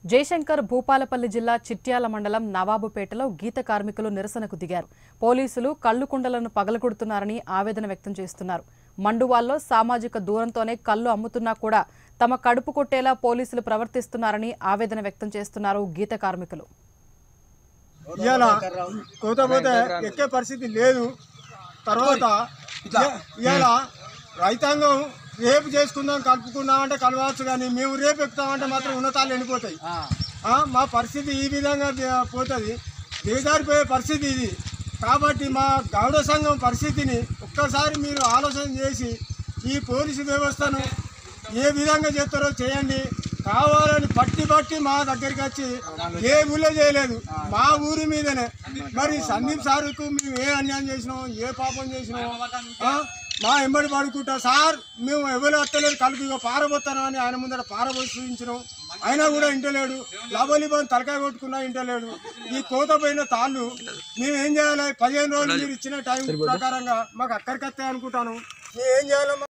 జయశంకర్ భూపాలపల్లి జిల్లా చిట్యాల మండలం నవాబుపేటలో గీత కార్మికులు నిరసనకు దిగారు పోలీసులు కల్లు కుండలను పగలగొడుతున్నారని ఆవేదన వ్యక్తం చేస్తున్నారు మండువాల్లో సామాజిక దూరంతోనే కల్లు అమ్ముతున్నా కూడా తమ కడుపు కొట్టేలా పోలీసులు ప్రవర్తిస్తున్నారని ఆవేదన వ్యక్తం చేస్తున్నారు గీత కార్మికులు ఇవాళ కోత పోతే ఎక్కే పరిస్థితి లేదు తర్వాత ఇవాళ రైతాంగం రేపు చేసుకుందాం కలుపుకుందాం అంటే కలవచ్చు కానీ మేము రేపు ఎక్కుతామంటే మాత్రం ఉన్నతాలు ఎండిపోతాయి ఆ, మా పరిస్థితి ఈ విధంగా ది- పోతుంది దిగజారిపోయే పరిస్థితి ఇది కాబట్టి మా గౌడ సంఘం పరిస్థితిని ఒక్కసారి మీరు ఆలోచన చేసి ఈ పోలీసు వ్యవస్థను ఏ విధంగా చేస్తారో చేయండి కావాలని పట్టి పట్టి మా దగ్గరికి వచ్చి ఏ ఊళ్ళో చేయలేదు మా ఊరి మీదనే మరి సందీప్ సార్కు మేము ఏ అన్యాయం చేసినాం ఏ పాపం చేసినాం ఆ? మా ఎంబడి పడుకుంటా సార్ మేము ఎవరు వస్తలేదు కలిపి ఇక పారబోతాను అని ఆయన ముందర పారబోసి చూపించినాం అయినా కూడా ఇంటలేడు లబలిబని తలకాయ కొట్టుకున్నా ఇంటలేడు ఈ కోత పోయిన తాళ్ళు మేము ఏం చేయాలి పదిహేను రోజులు మీరు ఇచ్చిన టైం ప్రకారంగా మాకు అక్కడికి వస్తాయి అనుకుంటాను మేము ఏం చేయాలి